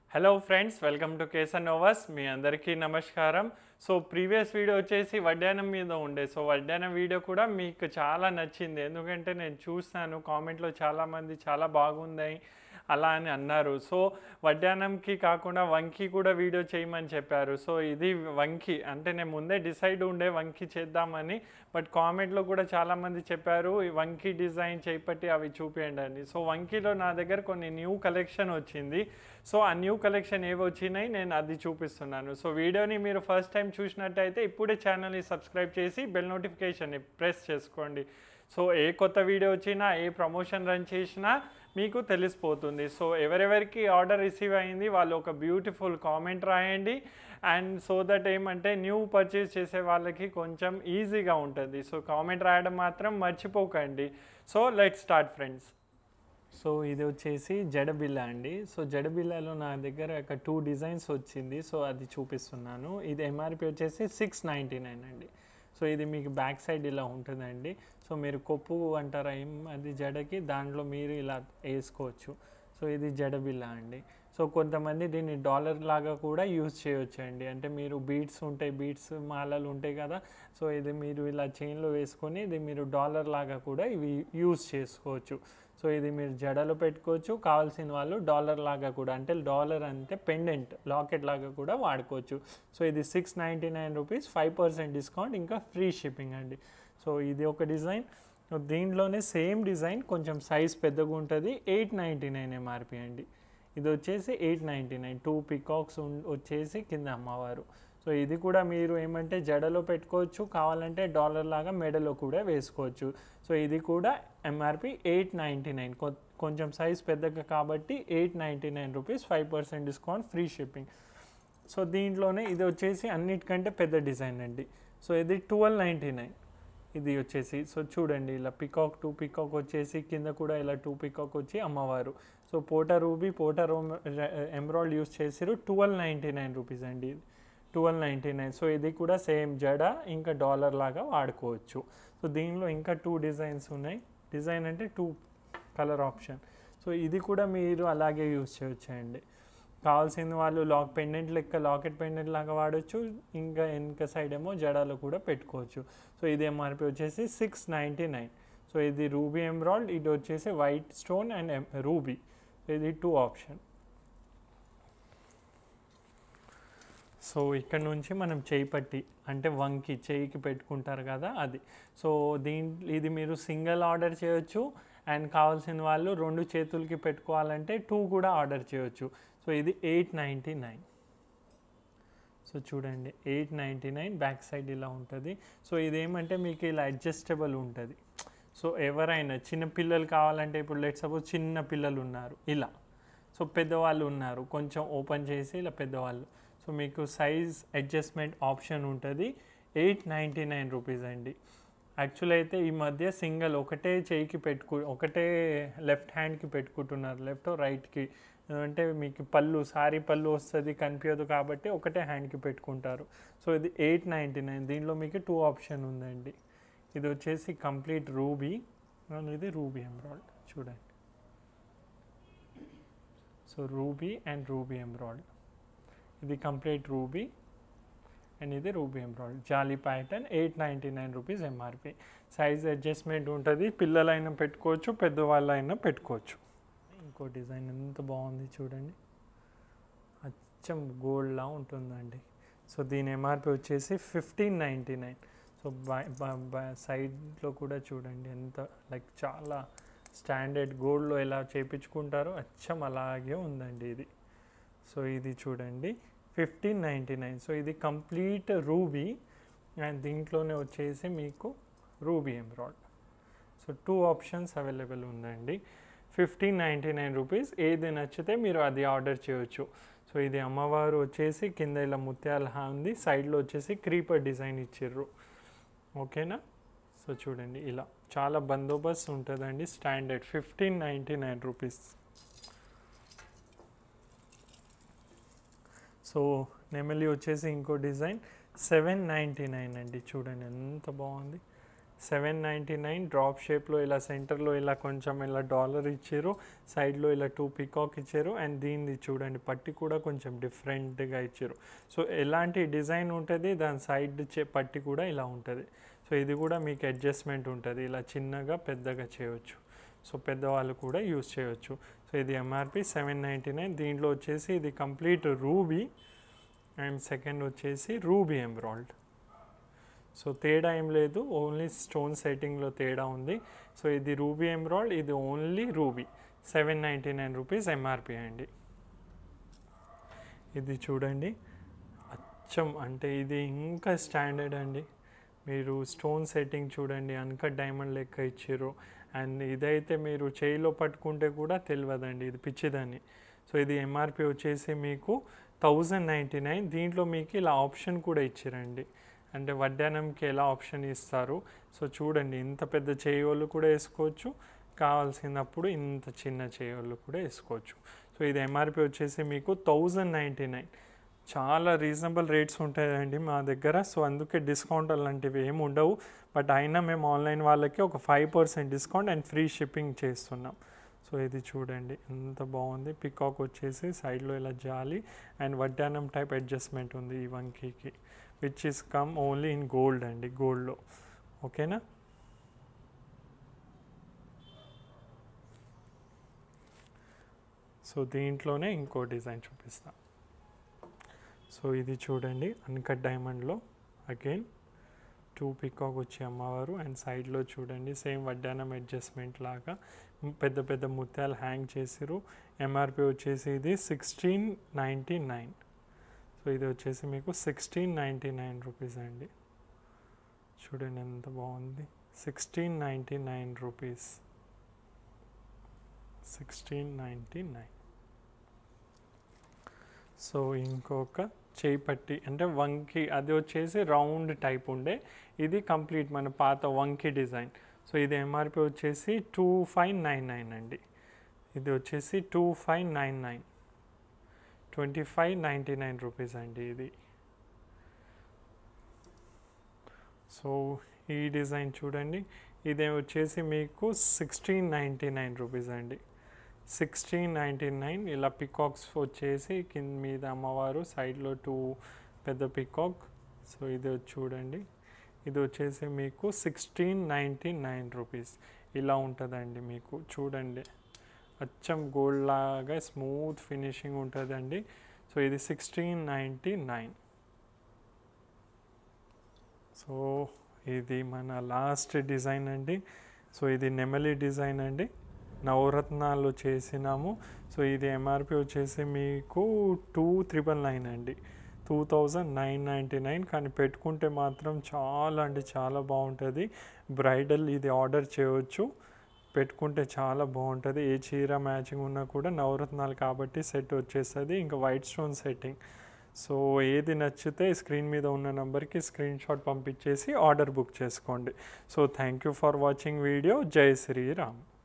hello friends welcome to కేసన్ నోవస్ మీ అందరికీ నమస్కారం సో ప్రీవియస్ వీడియో వచ్చేసి వడ్డానం మీద ఉండే సో వడ్డానం వీడియో కూడా మీకు చాలా నచ్చింది ఎందుకంటే నేను చూస్తాను కామెంట్లో చాలామంది చాలా బాగుంది అలా అని అన్నారు సో వడ్డానంకి కాకుండా వంకి కూడా వీడియో చేయమని చెప్పారు సో ఇది వంకి అంటే నేను ముందే డిసైడ్ ఉండే వంకి చేద్దామని బట్ కామెంట్లో కూడా చాలామంది చెప్పారు ఈ వంకి డిజైన్ చేపట్టి అవి చూపించండి అని సో వంకీలో నా దగ్గర కొన్ని న్యూ కలెక్షన్ వచ్చింది సో ఆ న్యూ కలెక్షన్ ఏవి వచ్చినాయి నేను అది చూపిస్తున్నాను సో వీడియోని మీరు ఫస్ట్ టైం చూసినట్టయితే ఇప్పుడే ఛానల్ని సబ్స్క్రైబ్ చేసి బెల్ నోటిఫికేషన్ని ప్రెస్ చేసుకోండి సో ఏ కొత్త వీడియో వచ్చినా ఏ ప్రమోషన్ రన్ చేసినా మీకు తెలిసిపోతుంది సో ఎవరెవరికి ఆర్డర్ రిసీవ్ అయింది వాళ్ళు ఒక బ్యూటిఫుల్ కామెంట్ రాయండి అండ్ సో దట్ ఏమంటే న్యూ పర్చేస్ చేసే వాళ్ళకి కొంచెం ఈజీగా ఉంటుంది సో కామెంట్ రాయడం మాత్రం మర్చిపోకండి so let start friends so ఇది వచ్చేసి జడబిల్ల అండి సో జడబిల్లలో నా దగ్గర ఒక టూ డిజైన్స్ వచ్చింది సో అది చూపిస్తున్నాను ఇది ఎంఆర్పి వచ్చేసి సిక్స్ నైంటీ నైన్ అండి సో ఇది మీకు బ్యాక్ సైడ్ ఇలా ఉంటుందండి సో మీరు కొప్పు అంటారా ఏం అది జడకి దాంట్లో మీరు ఇలా వేసుకోవచ్చు సో ఇది జడబిల్ల అండి సో కొంతమంది దీన్ని డాలర్ లాగా కూడా యూజ్ చేయొచ్చు అండి అంటే మీరు బీడ్స్ ఉంటాయి బీడ్స్ మాలలు ఉంటాయి కదా సో ఇది మీరు ఇలా చైన్లో వేసుకొని ఇది మీరు డాలర్ లాగా కూడా ఇవి యూజ్ చేసుకోవచ్చు సో ఇది మీరు జడలో పెట్టుకోవచ్చు కావాల్సిన వాళ్ళు డాలర్ లాగా కూడా అంటే డాలర్ అంటే పెండెంట్ లాకెట్ లాగా కూడా వాడుకోవచ్చు సో ఇది six ninety nine rupees five percent discount ఇంకా ఫ్రీ షిప్పింగ్ అండి సో ఇది ఒక డిజైన్ దీంట్లోనే సేమ్ డిజైన్ కొంచెం సైజ్ పెద్దగా ఉంటుంది ఎయిట్ నైంటీ నైన్ ఎంఆర్పి అండి ఇది వచ్చేసి eight ninety nine two peacocks వచ్చేసి కింద అమ్మవారు సో ఇది కూడా మీరు ఏమంటే జడలో పెట్టుకోవచ్చు కావాలంటే డాలర్ లాగా మెడలో కూడా వేసుకోవచ్చు సో ఇది కూడా ఎంఆర్పి ఎయిట్ నైంటీ నైన్ కొంచెం సైజ్ పెద్దగా కాబట్టి eight ninety nine rupees five percent discount free shipping so దీంట్లోనే ఇది వచ్చేసి అన్నిటికంటే పెద్ద డిజైన్ అండి సో ఇది ట్వెల్వ్ నైంటీ నైన్ ఇది వచ్చేసి సో చూడండి ఇలా పికాక్ టూ పికాక్ వచ్చేసి కింద కూడా ఇలా టూ పికాక్ వచ్చి అమ్మవారు సో పోటా రూబీ పోటా రోమ్ ఎమ్రాయిడ్ యూస్ చేసారు ట్వెల్వ్ నైంటీ నైన్ రూపీస్ అండి ఇది ట్వెల్వ్ నైంటీ నైన్ సో ఇది కూడా సేమ్ జడ ఇంకా డాలర్ లాగా వాడుకోవచ్చు సో దీనిలో ఇంకా టూ డిజైన్స్ ఉన్నాయి డిజైన్ అంటే టూ కలర్ ఆప్షన్ సో ఇది కూడా మీరు అలాగే యూస్ చేయొచ్చు అండి కావాల్సిన వాళ్ళు లాక్ పెండెంట్ లెక్క లాకెట్ పెండెంట్ లాగా వాడచ్చు ఇంకా వెనక సైడ్ ఏమో జడాలో కూడా పెట్టుకోవచ్చు సో ఇది ఎంఆర్పి వచ్చేసి సిక్స్ నైంటీ నైన్ సో ఇది రూబీ ఎంబ్రాయిడ్ ఇది వచ్చేసి వైట్ స్టోన్ అండ్ రూబీ ఇది టూ ఆప్షన్ సో ఇక్కడ నుంచి మనం చేయి పట్టి అంటే వంకి చేయికి పెట్టుకుంటారు కదా అది సో దీని ఇది మీరు సింగిల్ ఆర్డర్ చేయొచ్చు అండ్ కావాల్సిన వాళ్ళు రెండు చేతులకి పెట్టుకోవాలంటే టూ కూడా ఆర్డర్ చేయొచ్చు సో ఇది ఎయిట్ నైంటీ నైన్ సో చూడండి eight ninety nine back side ఇలా ఉంటుంది సో ఇదేమంటే మీకు ఇలా అడ్జస్టబుల్ ఉంటుంది సో ఎవరైనా చిన్న పిల్లలు కావాలంటే ఇప్పుడు లెట్ సపోజ్ చిన్న పిల్లలు ఉన్నారు ఇలా సో పెద్దవాళ్ళు ఉన్నారు కొంచెం ఓపెన్ చేసి ఇలా పెద్దవాళ్ళు సో మీకు సైజ్ అడ్జస్ట్మెంట్ ఆప్షన్ ఉంటుంది ఎయిట్ నైంటీ నైన్ రూపీస్ అండి యాక్చువల్ అయితే ఈ మధ్య సింగిల్ ఒకటే చేయికి పెట్టుకు ఒకటే లెఫ్ట్ హ్యాండ్కి పెట్టుకుంటున్నారు లెఫ్ట్ రైట్కి అంటే మీకు పళ్ళు సారీ పళ్ళు వస్తుంది కనిపించదు కాబట్టి ఒకటే హ్యాండ్కి పెట్టుకుంటారు సో ఇది ఎయిట్ నైంటీ నైన్ దీనిలో మీకు టూ ఆప్షన్ ఉందండి ఇది వచ్చేసి కంప్లీట్ రూబీ ఇది రూబీ ఎంబ్రాయిడ్ చూడండి so ruby and ruby emerald ఇది కంప్లీట్ రూబీ అండ్ ఇది రూబీ ఎంబ్రాయిడ్ జాలీ pattern eight ninety nine rupees MRP size adjustment ఉంటుంది పిల్లలైనా పెట్టుకోవచ్చు పెద్దవాళ్ళైనా పెట్టుకోవచ్చు ఇంకో డిజైన్ ఎంత బాగుంది చూడండి అచ్చం గోల్డ్లా ఉంటుందండి సో దీని ఎంఆర్పి వచ్చేసి ఫిఫ్టీన్ నైంటీ నైన్ సో సైడ్లో కూడా చూడండి ఎంత లైక్ చాలా స్టాండర్డ్ గోల్డ్లో ఎలా చేపించుకుంటారో అచ్చం అలాగే ఉందండి ఇది సో ఇది చూడండి ఫిఫ్టీన్ నైంటీ నైన్ సో ఇది కంప్లీట్ రూబీ అండ్ దీంట్లోనే వచ్చేసి మీకు ruby emerald so two options available ఉందండి ఫిఫ్టీన్ నైంటీ నైన్ రూపీస్ ఏది నచ్చితే మీరు అది ఆర్డర్ చేయొచ్చు సో ఇది అమ్మవారు వచ్చేసి కింద ఇలా ముత్యాల ఉంది సైడ్లో వచ్చేసి క్రీపర్ డిజైన్ ఇచ్చిర్రు ఓకేనా సో చూడండి ఇలా చాలా బందోబస్తు ఉంటుందండి standard fifteen ninety nine rupees so నెమలి వచ్చేసి ఇంకో డిజైన్ సెవెన్ నైంటీ నైన్ అండి చూడండి ఎంత బాగుంది సెవెన్ నైంటీ నైన్ డ్రాప్ షేప్లో ఇలా సెంటర్లో ఇలా కొంచెం ఇలా డాలర్ ఇచ్చారు సైడ్లో ఇలా టూ పికాక్ ఇచ్చారు అండ్ దీనిది చూడండి పట్టి కూడా కొంచెం డిఫరెంట్గా ఇచ్చారు సో ఎలాంటి డిజైన్ ఉంటుంది దాని సైడ్ చే పట్టి కూడా ఇలా ఉంటుంది సో ఇది కూడా మీకు అడ్జస్ట్మెంట్ ఉంటుంది ఇలా చిన్నగా పెద్దగా చేయవచ్చు సో పెద్దవాళ్ళు కూడా యూస్ చేయవచ్చు సో ఇది ఎంఆర్పి సెవెన్ నైంటీ నైన్ దీంట్లో వచ్చేసి ఇది కంప్లీట్ రూబీ అండ్ సెకండ్ వచ్చేసి రూబీ ఎంబ్రాయిడ్ సో తేడా ఏం లేదు ఓన్లీ స్టోన్ సెట్టింగ్లో తేడా ఉంది సో ఇది రూబీ ఎంబ్రాయిడ్ ఇది only ruby seven ninety nine rupees MRP అండి ఇది చూడండి అచ్చం అంటే ఇది ఇంకా స్టాండర్డ్ అండి మీరు స్టోన్ సెట్టింగ్ చూడండి అన్కట్ డైమండ్ లెక్క ఇచ్చారు అండ్ ఇదైతే మీరు చేయిలో పట్టుకుంటే కూడా తెలియదండి ఇది పిచ్చిదని సో ఇది ఎంఆర్పి వచ్చేసి మీకు థౌజండ్ నైంటీ నైన్ దీంట్లో మీకు ఇలా ఆప్షన్ కూడా ఇచ్చారండి అంటే వడ్డానంకి ఎలా ఆప్షన్ ఇస్తారు సో చూడండి ఇంత పెద్ద చేయోళ్ళు కూడా వేసుకోవచ్చు కావాల్సినప్పుడు ఇంత చిన్న చేయోళ్ళు కూడా వేసుకోవచ్చు సో ఇది ఎంఆర్పి వచ్చేసి మీకు థౌజండ్ నైంటీ నైన్ చాలా రీజనబుల్ రేట్స్ ఉంటాయండి మా దగ్గర సో అందుకే డిస్కౌంట్ అలాంటివి ఏమి ఉండవు బట్ అయినా మేము ఆన్లైన్ వాళ్ళకి ఒక five percent discount and free shipping చేస్తున్నాం సో ఇది చూడండి ఎంత బాగుంది పికాక్ వచ్చేసి సైడ్లో ఇలా జాలి అండ్ వడ్డానం టైప్ అడ్జస్ట్మెంట్ ఉంది ఈ వంకీకి which is come only in gold అండి గోల్డ్లో ఓకేనా సో దీంట్లోనే ఇంకో డిజైన్ చూపిస్తాం సో ఇది చూడండి అన్కట్ డైమండ్లో అగైన్ టూ పికాక్ వచ్చి అమ్మవారు అండ్ సైడ్లో చూడండి సేమ్ వడ్డానం అడ్జస్ట్మెంట్ లాగా పెద్ద పెద్ద ముత్యాలు హ్యాంగ్ చేసిరు ఎంఆర్పి వచ్చేసి ఇది సిక్స్టీన్ నైంటీ నైన్ సో ఇది వచ్చేసి మీకు సిక్స్టీన్ నైంటీ నైన్ రూపీస్ అండి చూడండి ఎంత బాగుంది sixteen ninety nine rupees sixteen ninety nine so ఇంకొక చేయి పట్టి అంటే వంకి అది వచ్చేసి రౌండ్ టైప్ ఉండే ఇది కంప్లీట్ మన పాత వంకి డిజైన్ సో ఇది ఎంఆర్పి వచ్చేసి టూ ఫైవ్ నైన్ నైన్ అండి ఇది వచ్చేసి two five nine nine twenty five ninety nine rupees అండి ఇది సో ఈ డిజైన్ చూడండి ఇది వచ్చేసి మీకు సిక్స్టీన్ నైంటీ నైన్ రూపీస్ అండి సిక్స్టీన్ నైంటీ నైన్ ఇలా పికాక్స్ వచ్చేసి కింద మీద అమ్మవారు సైడ్లో టూ పెద్ద పికాక్ సో ఇది చూడండి ఇది వచ్చేసి మీకు సిక్స్టీన్ నైంటీ నైన్ రూపీస్ ఇలా ఉంటుందండి మీకు చూడండి అచ్చం గోల్డ్ లాగా స్మూత్ ఫినిషింగ్ ఉంటుందండి సో ఇది సిక్స్టీన్ నైంటీ నైన్ సో ఇది మన లాస్ట్ డిజైన్ అండి సో ఇది నెమలి డిజైన్ అండి నవరత్నాలు చేసినాము సో ఇది ఎంఆర్పి వచ్చేసి మీకు టూ త్రిబుల్ నైన్ అండి two thousand nine ninety nine కానీ పెట్టుకుంటే మాత్రం చాలా అంటే చాలా బాగుంటుంది బ్రైడల్ ఇది ఆర్డర్ చేయవచ్చు పెట్టుకుంటే చాలా బాగుంటుంది ఏ చీర మ్యాచింగ్ ఉన్నా కూడా నవరత్నాలు కాబట్టి సెట్ వచ్చేస్తుంది ఇంకా వైట్ స్టోన్ సెట్టింగ్ సో ఏది నచ్చితే స్క్రీన్ మీద ఉన్న నెంబర్కి స్క్రీన్ షాట్ పంపించేసి ఆర్డర్ బుక్ చేసుకోండి so thank you for watching video జై శ్రీరామ్